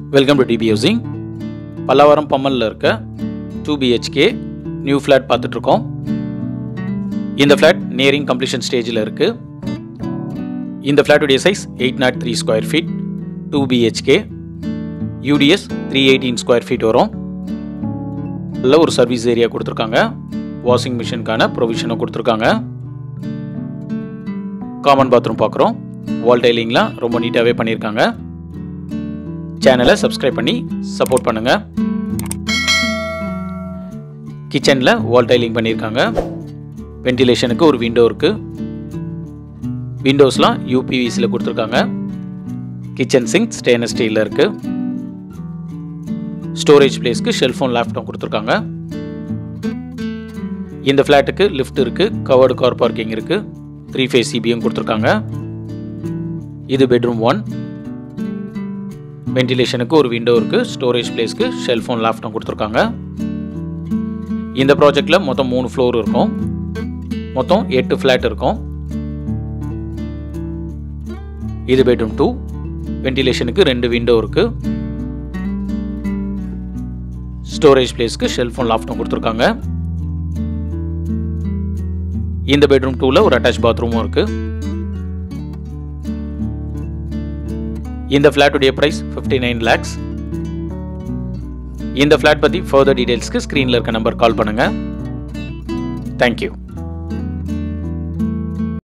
welcome to DP housing Pallavaram பம்மலில் இருக்க two BHK new flat பார்த்துட்ருக்கோம் இந்த ஃப்ளாட் நியரிங் கம்ப்ளீஷன் ஸ்டேஜில் இருக்குது இந்த ஃப்ளாட்டுடைய size eight naught three square feet two BHK UDS three eighteen square feet வரும் நல்ல ஒரு சர்வீஸ் ஏரியா கொடுத்துருக்காங்க வாஷிங் மிஷினுக்கான ப்ரொவிஷனும் கொடுத்துருக்காங்க காமன் பாத்ரூம் பார்க்குறோம் வால் டைலிங்லாம் ரொம்ப நீட்டாகவே பண்ணியிருக்காங்க சேனலை சப்ஸ்கிரைப் பண்ணி சப்போர்ட் பண்ணுங்க கிச்சனில் வால் டைலிங் பண்ணியிருக்காங்க வென்டிலேஷனுக்கு ஒரு விண்டோ இருக்கு விண்டோஸ்லாம் யூபிவிசியில் கொடுத்துருக்காங்க கிச்சன் சிங்க் ஸ்டெயின்லெஸ் ஸ்டீலில் இருக்கு ஸ்டோரேஜ் பிளேஸ்க்கு ஷெல்ஃபோன் லேப்டாப் கொடுத்துருக்காங்க இந்த ஃப்ளாட்டுக்கு லிஃப்ட் இருக்கு கவர்டு கார் பார்க்கிங் இருக்கு த்ரீ ஃபேஸ் சிபியும் கொடுத்துருக்காங்க இது பெட்ரூம் ஒன் வென்டிலேஷனுக்கு ஒரு விண்டோ இருக்கு ஸ்டோரேஜ் பிளேஸ்க்கு ஷெல்ஃபோன் லேப்டாப் கொடுத்துருக்காங்க இந்த ப்ராஜெக்டில் மொத்தம் மூணு ஃப்ளோர் இருக்கும் மொத்தம் எட்டு ஃப்ளாட் இருக்கும் இது பெட்ரூம் டூ வென்டிலேஷனுக்கு ரெண்டு விண்டோ இருக்கு ஸ்டோரேஜ் பிளேஸ்க்கு ஷெல்ஃபோன் லேப்டாப் கொடுத்துருக்காங்க இந்த பெட்ரூம் டூவில் ஒரு அட்டாச் பாத்ரூமும் இருக்குது இந்த ஃப்ளாட்டுடைய ப்ரைஸ் ஃபிஃப்டி நைன் லேக்ஸ் இந்த ஃப்ளாட் பற்றி ஃபர்தர் டீடைல்ஸ்க்கு ஸ்க்ரீனில் இருக்க நம்பர் கால் பண்ணுங்கள் தேங்க்யூ